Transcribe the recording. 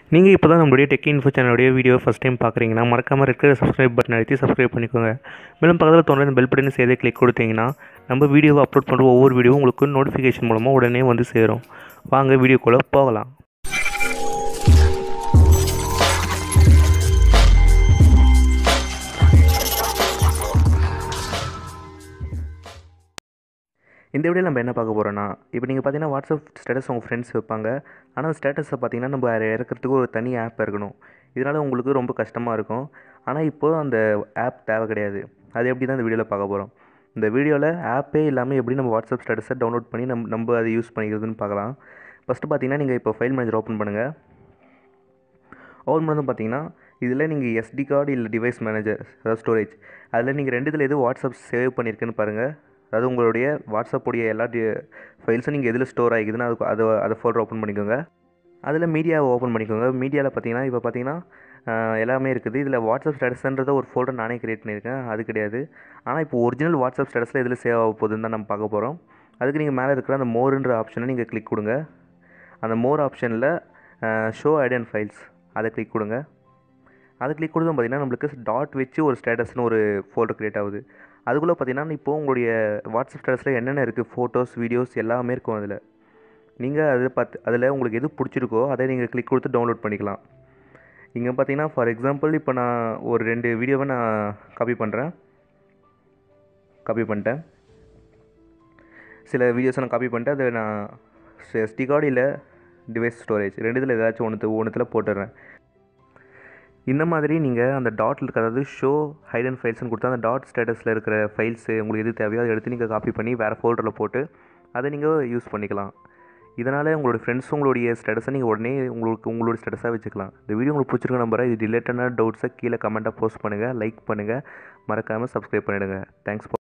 நீங்கள் இப்போ தான் நம்மளுடைய டெக் இன்ஃபோ சேனலுடைய வீடியோ ஃபஸ்ட் டைம் பார்க்குறீங்கன்னா மறக்காமல் இருக்கிற சப்ஸ்கிரைப் பட்டன் அழுத்தி சப்ஸ்கிரைப் பண்ணிக்கோங்க மேலும் பக்கத்தில் தோன்ற பெல் பட்டன் செய்தே கிளிக் கொடுத்தீங்கன்னா நம்ம வீடியோவை அப்லோட் பண்ணுற ஒவ்வொரு வீடியோவும் உங்களுக்கு நோட்டிஃபிகேஷன் மூலமாக உடனே வந்து சேரும் வாங்க வீடியோக்குள்ளே போகலாம் இந்த வீடியோவில் நம்ம என்ன பார்க்க போகிறோன்னா இப்போ நீங்கள் பார்த்தீங்கன்னா வாட்ஸ்அப் ஸ்டேட்டஸ் உங்கள் ஃப்ரெண்ட்ஸ் வைப்பாங்க ஆனால் அந்த ஸ்டேட்டஸை பார்த்தீங்கன்னா நம்ம அதை இறக்கிறதுக்கு ஒரு தனி ஆப் இருக்கணும் இதனால் உங்களுக்கு ரொம்ப கஷ்டமாக இருக்கும் ஆனால் இப்போது அந்த ஆப் தேவை கிடையாது அது எப்படி தான் இந்த வீடியோவில் பார்க்க போகிறோம் இந்த வீடியோவில் ஆப்பே இல்லாமல் எப்படி நம்ம வாட்ஸ்அப் ஸ்டேட்டஸை டவுன்லோட் பண்ணி நம்ம நம்ம அதை யூஸ் பண்ணிக்கிறதுன்னு பார்க்கலாம் ஃபஸ்ட்டு பார்த்தீங்கன்னா நீங்கள் இப்போ ஃபைல் மேனேஜர் ஓப்பன் பண்ணுங்கள் ஓப்பன் பண்ணதும் பார்த்தீங்கன்னா இதில் நீங்கள் எஸ்டி கார்டு இல்லை டிவைஸ் மேனேஜர் அதாவது ஸ்டோரேஜ் அதில் நீங்கள் ரெண்டு இதில் எது வாட்ஸ்அப் சேவ் பண்ணியிருக்குன்னு பாருங்கள் அதாவது உங்களுடைய வாட்ஸ்அப்புடைய எல்லா டி ஃபைல்ஸும் நீங்கள் எதில் ஸ்டோர் ஆகிக்குதுன்னு அது அதை அதை ஃபோல்டர் ஓப்பன் பண்ணிக்கோங்க அதில் மீடியாவை ஓப்பன் பண்ணிக்கோங்க மீடியாவில் பார்த்தீங்கன்னா இப்போ பார்த்தீங்கன்னா எல்லாமே இருக்குது இதில் வாட்ஸ்அப் ஸ்டேட்டஸ்ன்றத ஒரு ஃபோல்டர் நானே க்ரியேட் பண்ணியிருக்கேன் அது கிடையாது ஆனால் இப்போ ஒரிஜினல் வாட்ஸ்அப் ஸ்டேட்டஸில் எதில் சேவ் ஆக போகுதுன்னு தான் நம்ம பார்க்க போகிறோம் அதுக்கு நீங்கள் மேலே இருக்கிற அந்த மோருன்ற ஆப்ஷனை நீங்கள் கிளிக் கொடுங்க அந்த மோர் ஆப்ஷனில் ஷோ ஐடி அண்ட் ஃபைல்ஸ் அதை கிளிக் கொடுங்க அதை கிளிக் கொடுத்தும் பார்த்தீங்கன்னா நம்மளுக்கு டாட் வச்சு ஒரு ஸ்டேட்டஸ்னு ஒரு ஃபோல்டர் க்ரியேட் ஆகுது அதுக்குள்ளே பார்த்தீங்கன்னா இப்போது உங்களுடைய வாட்ஸ்அப் ஸ்டேட்டஸில் என்னென்ன இருக்குது ஃபோட்டோஸ் வீடியோஸ் எல்லாமே இருக்கும் அதில் நீங்கள் அதை பார்த்து அதில் உங்களுக்கு எது பிடிச்சிருக்கோ அதை நீங்கள் கிளிக் கொடுத்து டவுன்லோட் பண்ணிக்கலாம் இங்கே பார்த்தீங்கன்னா ஃபார் எக்ஸாம்பிள் இப்போ நான் ஒரு ரெண்டு வீடியோவை நான் காப்பி பண்ணுறேன் காப்பி பண்ணிட்டேன் சில வீடியோஸை நான் காப்பி பண்ணிட்டு அதை நான் எஸ்டி கார்டு இல்லை டிவைஸ் ஸ்டோரேஜ் ரெண்டு இதில் ஏதாச்சும் ஒன்று ஒன்றுத்தில் போட்டுடுறேன் இந்த மாதிரி நீங்கள் அந்த டாட்டில் இருக்க அதாவது ஷோ ஹைட் அண்ட் ஃபைல்ஸ்னு கொடுத்தா அந்த டாட் ஸ்டேட்டஸில் இருக்கிற ஃபைல்ஸு உங்களுக்கு எது தேவையோ அதை எடுத்து நீங்கள் காப்பி பண்ணி வேறு ஃபோல்டரில் போட்டு அதை நீங்கள் யூஸ் பண்ணிக்கலாம் இதனால் உங்களோட ஃப்ரெண்ட்ஸும் உங்களுடைய ஸ்டேட்டஸை நீங்கள் உடனே உங்களுக்கு உங்களோட ஸ்டேட்டஸாக வச்சுக்கலாம் இந்த வீடியோ உங்களுக்கு பிடிச்சிருக்க நம்பரை இது ரிலேட்டடான டவுட்ஸை கீழே கமெண்ட்டாக போஸ்ட் பண்ணுங்கள் லைக் பண்ணுங்கள் மறக்காமல் சப்ஸ்கிரைப் பண்ணிவிடுங்க தேங்க்ஸ்